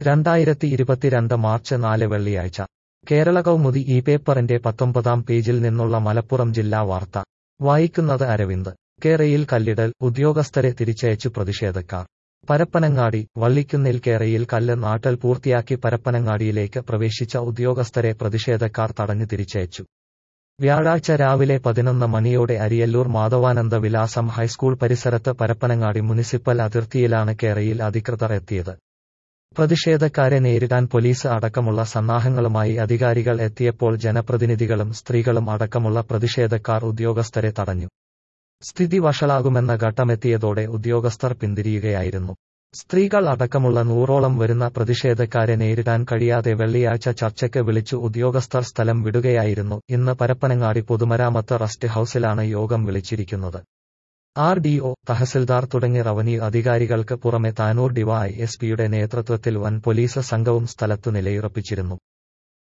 രണ്ടായിരത്തി ഇരുപത്തിരണ്ട് മാർച്ച് നാല് വെള്ളിയാഴ്ച കേരള കൗമുദി ഈ പേപ്പറിന്റെ പത്തൊമ്പതാം പേജിൽ നിന്നുള്ള മലപ്പുറം ജില്ലാ വാർത്ത വായിക്കുന്നത് അരവിന്ദ് കേരയിൽ കല്ലിടൽ ഉദ്യോഗസ്ഥരെ തിരിച്ചയച്ചു പ്രതിഷേധക്കാർ പരപ്പനങ്ങാടി വള്ളിക്കുന്നിൽ കേരയിൽ കല്ല് നാട്ടൽ പൂർത്തിയാക്കി പരപ്പനങ്ങാടിയിലേക്ക് പ്രവേശിച്ച ഉദ്യോഗസ്ഥരെ പ്രതിഷേധക്കാർ തടഞ്ഞു തിരിച്ചയച്ചു വ്യാഴാഴ്ച രാവിലെ പതിനൊന്ന് മണിയോടെ അരിയല്ലൂർ മാധവാനന്ദ വിലാസം ഹൈസ്കൂൾ പരിസരത്ത് പരപ്പനങ്ങാടി മുനിസിപ്പൽ അതിർത്തിയിലാണ് കേരയിൽ അധികൃതർ എത്തിയത് പ്രതിഷേധക്കാരെ നേരിടാൻ പോലീസ് അടക്കമുള്ള സന്നാഹങ്ങളുമായി അധികാരികൾ എത്തിയപ്പോൾ ജനപ്രതിനിധികളും സ്ത്രീകളും അടക്കമുള്ള പ്രതിഷേധക്കാർ ഉദ്യോഗസ്ഥരെ തടഞ്ഞു സ്ഥിതി വഷളാകുമെന്ന ഘട്ടമെത്തിയതോടെ ഉദ്യോഗസ്ഥർ പിന്തിരിയുകയായിരുന്നു സ്ത്രീകൾ അടക്കമുള്ള നൂറോളം വരുന്ന പ്രതിഷേധക്കാരെ നേരിടാൻ കഴിയാതെ വെള്ളിയാഴ്ച ചർച്ചയ്ക്ക് വിളിച്ചു ഉദ്യോഗസ്ഥർ സ്ഥലം വിടുകയായിരുന്നു ഇന്ന് പരപ്പനങ്ങാടി പൊതുമരാമത്ത് റസ്റ്റ് ഹൌസിലാണ് യോഗം വിളിച്ചിരിക്കുന്നത് ആർ ഡി ഒ തഹസിൽദാർ തുടങ്ങി റവന്യൂ അധികാരികൾക്ക് പുറമെ താനൂർ ഡിവൈ എസ് പിയുടെ നേതൃത്വത്തിൽ വൻ പോലീസ് സംഘവും സ്ഥലത്തു നിലയുറപ്പിച്ചിരുന്നു